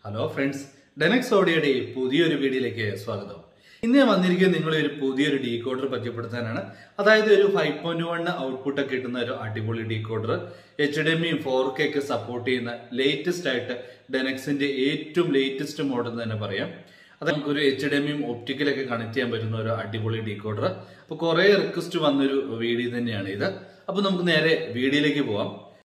hello friends ഡെനക്സ് ഓഡിയോയുടെ പുതിയൊരു വീഡിയോയിലേക്ക് സ്വാഗതം ഇന്ന് ഞാൻ വന്നിരിക്കുന്നത് നിങ്ങളെ ഒരു പുതിയൊരു ഡീകോഡർ പരിചയപ്പെടുത്താനാണ് അതായത് ഒരു ഫൈവ് പോയിന്റ് വൺ ഔട്ട്പുട്ട് ഒക്കെ കിട്ടുന്ന ഒരു അടിപൊളി ഡീകോഡർ എച്ച് ഡി എമ്മിയും ഫോർ കെ ഒക്കെ സപ്പോർട്ട് ചെയ്യുന്ന ലേറ്റസ്റ്റ് ആയിട്ട് ഡെനക്സിന്റെ ഏറ്റവും ലേറ്റസ്റ്റ് മോഡൽ എന്ന് തന്നെ പറയാം അത് നമുക്കൊരു എച്ച് ഡി എമ്മിയും ഒപ്റ്റിക്കലൊക്കെ കണക്ട് ചെയ്യാൻ പറ്റുന്ന ഒരു അടിപൊളി ഡീകോഡർ അപ്പൊ കുറെ റിക്വസ്റ്റ് വന്നൊരു വീഡിയോ തന്നെയാണ് ഇത് അപ്പൊ നമുക്ക് നേരെ വീഡിയോയിലേക്ക് പോവാം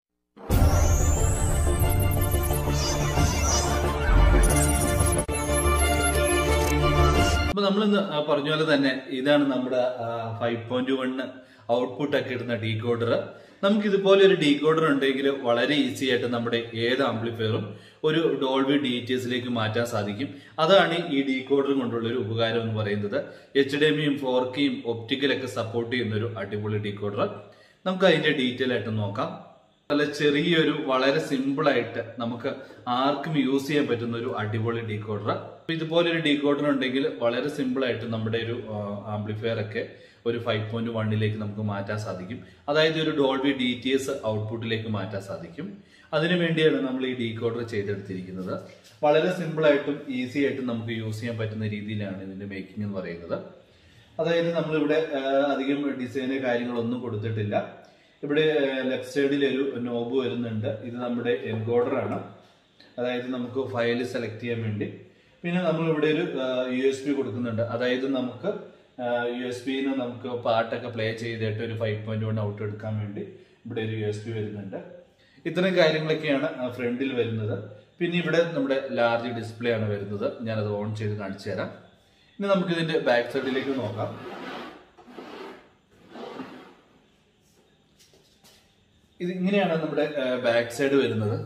അപ്പൊ നമ്മൾ ഇന്ന് പറഞ്ഞ പോലെ തന്നെ ഇതാണ് നമ്മുടെ ഫൈവ് പോയിന്റ് വണ് ഔട്ട്പുട്ട് ഒക്കെ ഇടുന്ന ഡീകോഡർ നമുക്ക് ഇതുപോലെ ഒരു ഡീകോഡർ ഉണ്ടെങ്കിൽ വളരെ ഈസി ആയിട്ട് നമ്മുടെ ഏത് ആംപ്ലിഫയറും ഒരു ഡോൾബി ഡി ടി എസിലേക്ക് മാറ്റാൻ സാധിക്കും അതാണ് ഈ ഡീകോഡർ കൊണ്ടുള്ള ഒരു ഉപകാരം എന്ന് പറയുന്നത് എച്ച് ഡി എമ്മിയും ഫോർ കെയും ഒപ്റ്റിക്കലൊക്കെ സപ്പോർട്ട് ചെയ്യുന്ന ഒരു അടിപൊളി ഡീകോഡർ നമുക്ക് അതിന്റെ ഡീറ്റെയിൽ ആയിട്ട് നോക്കാം നല്ല ചെറിയൊരു വളരെ സിമ്പിൾ ആയിട്ട് നമുക്ക് ആർക്കും യൂസ് ചെയ്യാൻ പറ്റുന്ന ഒരു അടിപൊളി ഡീകോഡർ ഇതുപോലെ ഒരു ഡീകോഡർ ഉണ്ടെങ്കിൽ വളരെ സിമ്പിൾ ആയിട്ട് നമ്മുടെ ഒരു ആംപ്ലിഫയർ ഒക്കെ ഒരു ഫൈവ് പോയിന്റ് വണ്ണിലേക്ക് നമുക്ക് മാറ്റാൻ സാധിക്കും അതായത് ഒരു ഡോൾബി ഡി ടി എസ് ഔട്ട്പുട്ടിലേക്ക് മാറ്റാൻ സാധിക്കും അതിനു വേണ്ടിയാണ് നമ്മൾ ഈ ഡീകോഡർ ചെയ്തെടുത്തിരിക്കുന്നത് വളരെ സിമ്പിൾ ആയിട്ടും ഈസി ആയിട്ടും നമുക്ക് യൂസ് ചെയ്യാൻ പറ്റുന്ന രീതിയിലാണ് ഇതിന്റെ മേക്കിംഗ് എന്ന് പറയുന്നത് അതായത് നമ്മളിവിടെ അധികം ഡിസൈന് കാര്യങ്ങളൊന്നും കൊടുത്തിട്ടില്ല ഇവിടെ ലെഫ്റ്റ് സൈഡിൽ ഒരു നോബ് വരുന്നുണ്ട് ഇത് നമ്മുടെ എൻകോഡർ ആണ് അതായത് നമുക്ക് ഫയൽ സെലക്ട് ചെയ്യാൻ വേണ്ടി പിന്നെ നമ്മൾ ഇവിടെ ഒരു യു എസ് പി കൊടുക്കുന്നുണ്ട് അതായത് നമുക്ക് യു എസ് പിന്ന് നമുക്ക് പാട്ടൊക്കെ പ്ലേ ചെയ്തിട്ട് ഒരു ഫൈവ് പോയിന്റ് വൺ ഔട്ട് എടുക്കാൻ വേണ്ടി ഇവിടെ ഒരു യു എസ് പി വരുന്നുണ്ട് ഇത്തരം കാര്യങ്ങളൊക്കെയാണ് ഫ്രണ്ടിൽ വരുന്നത് പിന്നെ ഇവിടെ നമ്മുടെ ലാർജ് ഡിസ്പ്ലേ ആണ് വരുന്നത് ഞാനത് ഓൺ ചെയ്ത് കാണിച്ചു തരാം ഇനി നമുക്ക് ഇതിന്റെ ബാക്ക് സൈഡിലേക്ക് നോക്കാം ഇത് ഇങ്ങനെയാണ് നമ്മുടെ ബാക്ക് സൈഡ് വരുന്നത്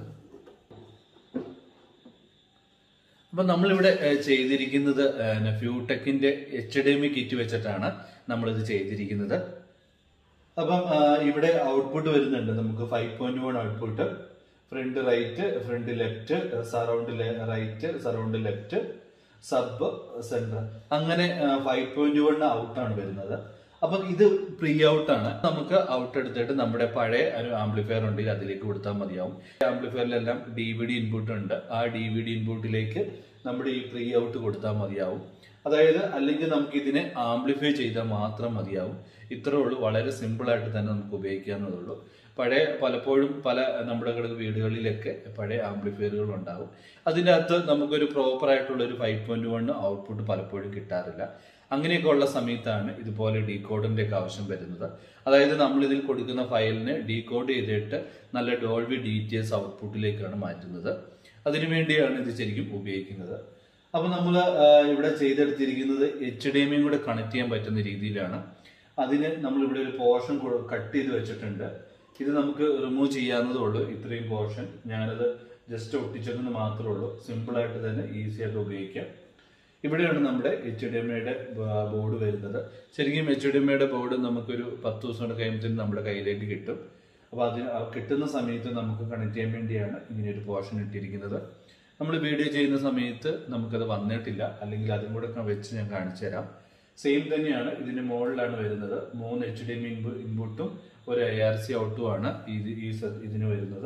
അപ്പൊ നമ്മളിവിടെ ചെയ്തിരിക്കുന്നത് ഫ്യൂടെക്കിന്റെ എച്ച് ഡി എം കിറ്റ് വെച്ചിട്ടാണ് നമ്മളിത് ചെയ്തിരിക്കുന്നത് അപ്പം ഇവിടെ ഔട്ട്പുട്ട് വരുന്നുണ്ട് നമുക്ക് five point one output front right front left surround right surround left sub centre അങ്ങനെ ഫൈവ് പോയിന്റ് വൺ ഔട്ടാണ് വരുന്നത് അപ്പൊ ഇത് പ്രീ ഔട്ട് ആണ് നമുക്ക് ഔട്ട് എടുത്തിട്ട് നമ്മുടെ പഴയ ഒരു ആംപ്ലിഫയർ ഉണ്ടെങ്കിൽ അതിലേക്ക് കൊടുത്താൽ മതിയാവും ആംപ്ലിഫയറിലെല്ലാം ഡി വി ഡി ഇൻപുട്ട് ഉണ്ട് ആ ഡി വി ഡി ഇൻപുട്ടിലേക്ക് നമ്മുടെ ഈ പ്രീ ഔട്ട് കൊടുത്താൽ മതിയാവും അതായത് അല്ലെങ്കിൽ നമുക്ക് ഇതിനെ ആംപ്ലിഫൈ ചെയ്താൽ മാത്രം മതിയാവും ഇത്രേ ഉള്ളൂ വളരെ സിമ്പിൾ ആയിട്ട് തന്നെ നമുക്ക് ഉപയോഗിക്കാവുന്നതുള്ളൂ പഴയ പലപ്പോഴും പല നമ്മുടെ വീടുകളിലൊക്കെ പഴയ ആംപ്ലിഫയറുകൾ ഉണ്ടാവും അതിൻ്റെ അകത്ത് നമുക്കൊരു പ്രോപ്പർ ആയിട്ടുള്ള ഒരു ഫൈവ് പോയിന്റ് വൺ ഔട്ട്പുട്ട് പലപ്പോഴും കിട്ടാറില്ല അങ്ങനെയൊക്കെ ഉള്ള സമയത്താണ് ഇതുപോലെ ഡീകോഡിന്റെ ഒക്കെ ആവശ്യം വരുന്നത് അതായത് നമ്മൾ ഇതിൽ കൊടുക്കുന്ന ഫയലിനെ ഡീകോഡ് ചെയ്തിട്ട് നല്ല ഡോൾവി ഡി ടി എസ് ഔട്ട്പുട്ടിലേക്കാണ് മാറ്റുന്നത് അതിനുവേണ്ടിയാണ് ഇത് ശരിക്കും ഉപയോഗിക്കുന്നത് അപ്പൊ നമ്മൾ ഇവിടെ ചെയ്തെടുത്തിരിക്കുന്നത് എച്ച് ഡി എമ്മിയും കൂടെ കണക്ട് ചെയ്യാൻ പറ്റുന്ന രീതിയിലാണ് അതിന് നമ്മൾ ഇവിടെ ഒരു പോർഷൻ കട്ട് ചെയ്ത് വെച്ചിട്ടുണ്ട് ഇത് നമുക്ക് റിമൂവ് ചെയ്യാവുന്നതേ ഉള്ളൂ ഇത്രയും പോർഷൻ ഞാനത് ജസ്റ്റ് ഒട്ടിച്ചതെന്ന് മാത്രമേ ഉള്ളൂ സിമ്പിൾ ആയിട്ട് തന്നെ ഈസി ആയിട്ട് ഉപയോഗിക്കാം ഇവിടെയാണ് നമ്മുടെ എച്ച് ഡി എം ഐയുടെ ബോർഡ് വരുന്നത് ശരിക്കും എച്ച് ഡി എം ഐയുടെ ബോർഡ് നമുക്കൊരു പത്ത് ദിവസം കൊണ്ട് കഴിയുമ്പോഴത്തേനും നമ്മുടെ കയ്യിലേക്ക് കിട്ടും അപ്പോൾ അതിന് കിട്ടുന്ന സമയത്ത് നമുക്ക് കണക്ട് ചെയ്യാൻ വേണ്ടിയാണ് ഇങ്ങനെ ഒരു പോർഷൻ ഇട്ടിരിക്കുന്നത് നമ്മൾ വീഡിയോ ചെയ്യുന്ന സമയത്ത് നമുക്കത് വന്നിട്ടില്ല അല്ലെങ്കിൽ അതും കൂടെ വെച്ച് ഞാൻ കാണിച്ചു തരാം സെയിം തന്നെയാണ് ഇതിന്റെ മുകളിലാണ് വരുന്നത് മൂന്ന് എച്ച് ഡി എം ഇൻപുട്ടും ഒരു ഐ ആർ സി ഔട്ടും ആണ് ഇത് ഈ ഇതിന് വരുന്നത്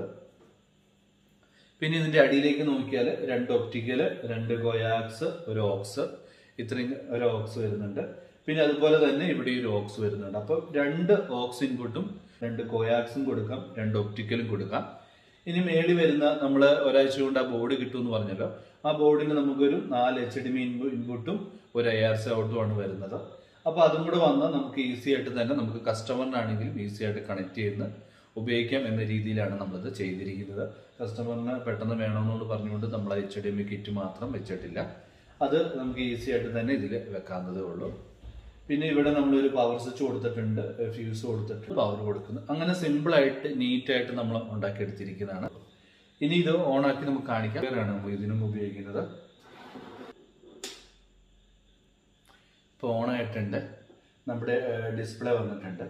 പിന്നെ ഇതിന്റെ അടിയിലേക്ക് നോക്കിയാൽ രണ്ട് ഒപ്റ്റിക്കല് രണ്ട് ഗോയാക്സ് ഒരു ഓക്സ് ഇത്രയും ഒരു ഓക്സ് വരുന്നുണ്ട് പിന്നെ അതുപോലെ തന്നെ ഇവിടെ ഒരു ഓക്സ് വരുന്നുണ്ട് അപ്പോൾ രണ്ട് ഓക്സ് ഇൻപുട്ടും രണ്ട് കോയാക്സും കൊടുക്കാം രണ്ട് ഒപ്റ്റിക്കലും കൊടുക്കാം ഇനി മേളി വരുന്ന നമ്മൾ ഒരാഴ്ച കൊണ്ട് ആ ബോർഡ് കിട്ടും എന്ന് പറഞ്ഞല്ലോ ആ ബോർഡിന് നമുക്കൊരു നാല് എച്ച് ഡി മി ഇൻപുട്ടും ഒരു ഐ ആർ സി ഔട്ടും ആണ് വരുന്നത് അപ്പോൾ അതും കൂടെ വന്നാൽ നമുക്ക് ഈസി ആയിട്ട് തന്നെ നമുക്ക് കസ്റ്റമറിനാണെങ്കിലും ഈസി ആയിട്ട് കണക്ട് ചെയ്യുന്ന ഉപയോഗിക്കാം എന്ന രീതിയിലാണ് നമ്മളിത് ചെയ്തിരിക്കുന്നത് കസ്റ്റമറിന് പെട്ടെന്ന് വേണമെന്നുകൊണ്ട് പറഞ്ഞുകൊണ്ട് നമ്മൾ എച്ച് ഡി എം കിറ്റ് മാത്രം വെച്ചിട്ടില്ല അത് നമുക്ക് ഈസി ആയിട്ട് തന്നെ ഇതിൽ വെക്കാവുന്നതേ ഉള്ളൂ പിന്നെ ഇവിടെ നമ്മളൊരു പവർ സ്വിച്ച് കൊടുത്തിട്ടുണ്ട് ഫ്യൂസ് കൊടുത്തിട്ട് പവർ കൊടുക്കുന്നു അങ്ങനെ സിമ്പിൾ ആയിട്ട് നീറ്റ് ആയിട്ട് നമ്മൾ ഉണ്ടാക്കിയെടുത്തിരിക്കുന്നതാണ് ഇനി ഇത് ഓണാക്കി നമുക്ക് കാണിക്കാം നമ്മൾ ഇതിനും ഉപയോഗിക്കുന്നത് ഇപ്പോൾ ഓണായിട്ടുണ്ട് നമ്മുടെ ഡിസ്പ്ലേ വന്നിട്ടുണ്ട്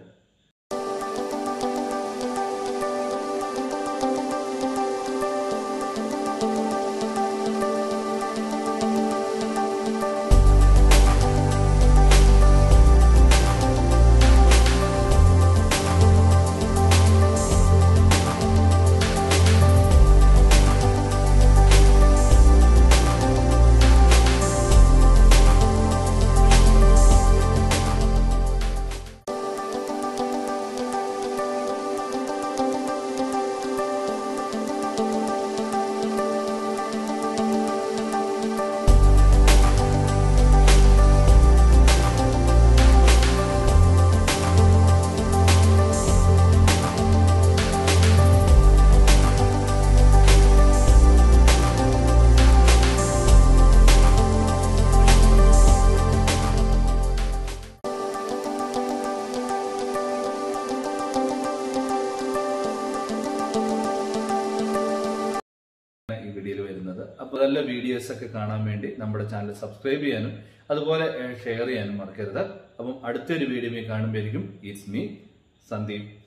അപ്പോൾ നല്ല വീഡിയോസ് ഒക്കെ കാണാൻ വേണ്ടി നമ്മുടെ ചാനൽ സബ്സ്ക്രൈബ് ചെയ്യാനും അതുപോലെ ഷെയർ ചെയ്യാനും മറക്കരുത് അപ്പം അടുത്തൊരു വീഡിയോ കാണുമ്പോഴേക്കും ഇറ്റ്സ് മീ സന്ദീപ്